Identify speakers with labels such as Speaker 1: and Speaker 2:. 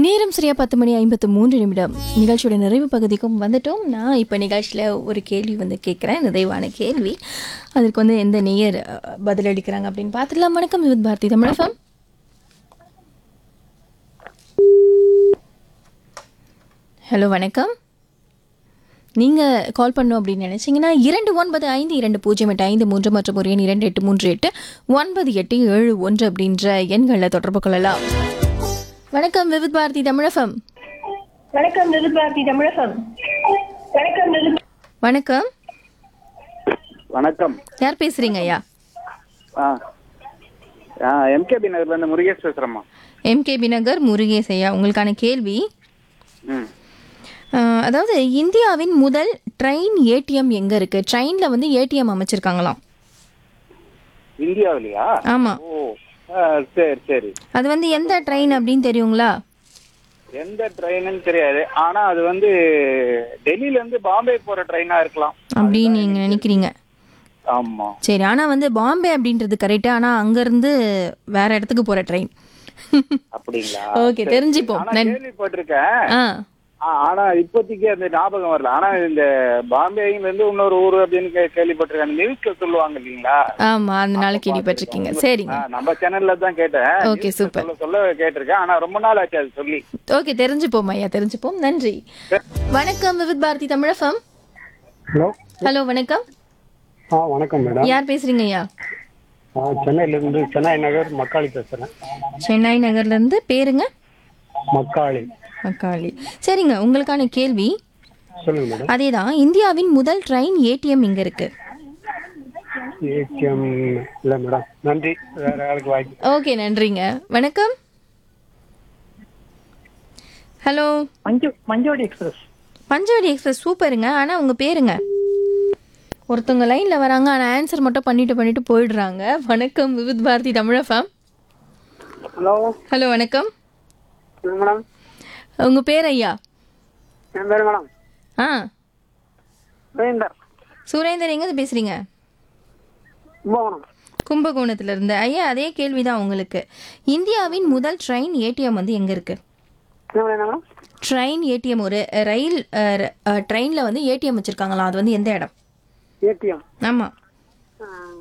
Speaker 1: நேரம் சரியா பத்து மணி ஐம்பத்து மூன்று நிமிடம் நிகழ்ச்சியோட நிறைவு பகுதிக்கும் வந்துட்டோம் நான் இப்போ நிகழ்ச்சியில் ஒரு கேள்வி வந்து கேட்குறேன் நிறைவான கேள்வி அதற்கு வந்து எந்த நேயர் அஹ், பதிலளிக்கிறாங்க அப்படின்னு பார்த்துடலாம் வணக்கம் வித் பாரதி தமிழகம் ஹலோ வணக்கம் நீங்கள் கால் பண்ணோம் அப்படின்னு நினச்சிங்கன்னா இரண்டு ஒன்பது ஐந்து இரண்டு பூஜ்ஜியம் எட்டு ஐந்து மூன்று மற்றும் ஒரு எண் இரண்டு எட்டு மூன்று எட்டு ஒன்பது எட்டு ஏழு ஒன்று அப்படின்ற எண்களில் தொடர்பு கொள்ளலாம் வணக்கம் விவித் பாரதி தமிழகம்
Speaker 2: வணக்கம் நிருபார்த்தி தமிழகம் வணக்கம் நிரு
Speaker 1: வணக்கம்
Speaker 3: வணக்கம்
Speaker 1: யார் பேசுறீங்க ஐயா
Speaker 3: ஆ ஆ எம்கேபி நகர்ல இருந்து முருகேஷ் பேசுறேம்மா
Speaker 1: எம்கேபி நகர் முருகேஷ் ஐயா உங்களுக்கான கேள்வி
Speaker 3: ம்
Speaker 1: அஹ், அதாவது இந்தியாவின் முதல் ட்ரெயின் ஏடிஎம் எங்க இருக்கு ட்ரெயின்ல வந்து ஏடிஎம் அமைச்சிருக்காங்களாம்
Speaker 3: இந்தியாவிலையா
Speaker 1: ஆமா
Speaker 3: ஓ ஆ, சரி சரி
Speaker 1: அது வந்து எந்த ட்ரெயின் அப்படின்னு தெரியுங்களா
Speaker 3: எந்த ட்ரெயின்னு தெரியாது ஆனா அது வந்து டெல்லியில இருந்து பாம்பே போற ட்ரெயினா இருக்கலாம்
Speaker 1: அப்படின்னு நீங்க நினைக்கிறீங்க
Speaker 3: ஆமா
Speaker 1: சரி ஆனா வந்து பாம்பே அப்படின்றது கரெக்ட் ஆனா அங்க இருந்து வேற இடத்துக்கு போற ட்ரெயின்
Speaker 3: அப்படிங்களா
Speaker 1: ஓகே தெரிஞ்சுப்போம்
Speaker 3: ஆனா
Speaker 1: நன்-
Speaker 3: கேள்விப்பட்டிருக்கேன்
Speaker 1: ஆ
Speaker 3: ஆ, ஆனா இப்போதைக்கு அந்த ஞாபகம் வரல ஆனா இந்த பாம்பேயில இருந்து இன்னொரு ஊர் அப்படின்னு கே- கேள்விப்பட்டிருக்கேன் அந்த நியூஸ்ல சொல்லுவாங்க இல்லீங்களா
Speaker 1: ஆமா அதனால கேள்விப்பட்டிருக்கீங்க சரிங்க
Speaker 3: ஆ, நம்ம சேனல்ல தான் கேட்டேன்
Speaker 1: Okay,
Speaker 3: Newsல
Speaker 1: super.
Speaker 3: சொல்ல சொல்ல கேட்டிருக்கேன் ஆனா ரொம்ப நாள் ஆச்சு அது சொல்லி
Speaker 1: ஓகே தெரிஞ்சுப்போம் ஐயா தெரிஞ்சுப்போம் நன்றி வணக்கம் விவித் பாரதி தமிழகம்
Speaker 4: ஹலோ
Speaker 1: ஹலோ வணக்கம்
Speaker 4: ஆ வணக்கம் மேடம்
Speaker 1: யார் பேசுறீங்க ஐயா
Speaker 4: ஆ சென்னையிலேருந்து சென்னை நகர் மக்காளி பேசுகிறேன்
Speaker 1: சென்னை நகர்ல இருந்து பேருங்க
Speaker 4: மக்காளி
Speaker 1: மக்காளி சரிங்க உங்களுக்கான கேள்வி
Speaker 4: சொல்லுங்க மேடம்
Speaker 1: அதேதான் இந்தியாவின் முதல் ட்ரெயின் ஏடிஎம் இங்க இருக்கு
Speaker 4: ஏடிஎம் இல்லை மேடம் நன்றி வேற யாருக்கு வாய்ப்பு
Speaker 1: ஓகே நன்றிங்க வணக்கம் ஹலோ
Speaker 2: மஞ்சு மஞ்சோடி எக்ஸ்பிரஸ்
Speaker 1: பஞ்சவடி எக்ஸ்பிரஸ் சூப்பருங்க ஆனா உங்க பேருங்க ஒருத்தவங்க லைன்ல வராங்க ஆனா ஆன்சர் மட்டும் பண்ணிட்டு பண்ணிட்டு போயிடுறாங்க வணக்கம் விவித் பாரதி தமிழகம்
Speaker 4: ஹலோ
Speaker 1: ஹலோ வணக்கம்
Speaker 4: மேடம்
Speaker 1: உங்க பேர் ஐயா
Speaker 4: என் பேர் மேடம்
Speaker 1: ஆ
Speaker 4: சுரேந்தர்
Speaker 1: சுரேந்தர் எங்க பேசுறீங்க
Speaker 4: கும்பகோணம்
Speaker 1: கும்பகோணத்துல இருந்து ஐயா அதே கேள்விதான் உங்களுக்கு இந்தியாவின் முதல் ட்ரெயின் ஏடிஎம் வந்து எங்க இருக்கு
Speaker 4: என்ன மேடம்
Speaker 1: ட்ரெயின் ஏடிஎம் ஒரு ரயில் ட்ரெயின்ல வந்து ஏடிஎம் வச்சிருக்காங்களாம் அது வந்து எந்த இடம்
Speaker 4: ஏடிஎம்
Speaker 1: ஆமா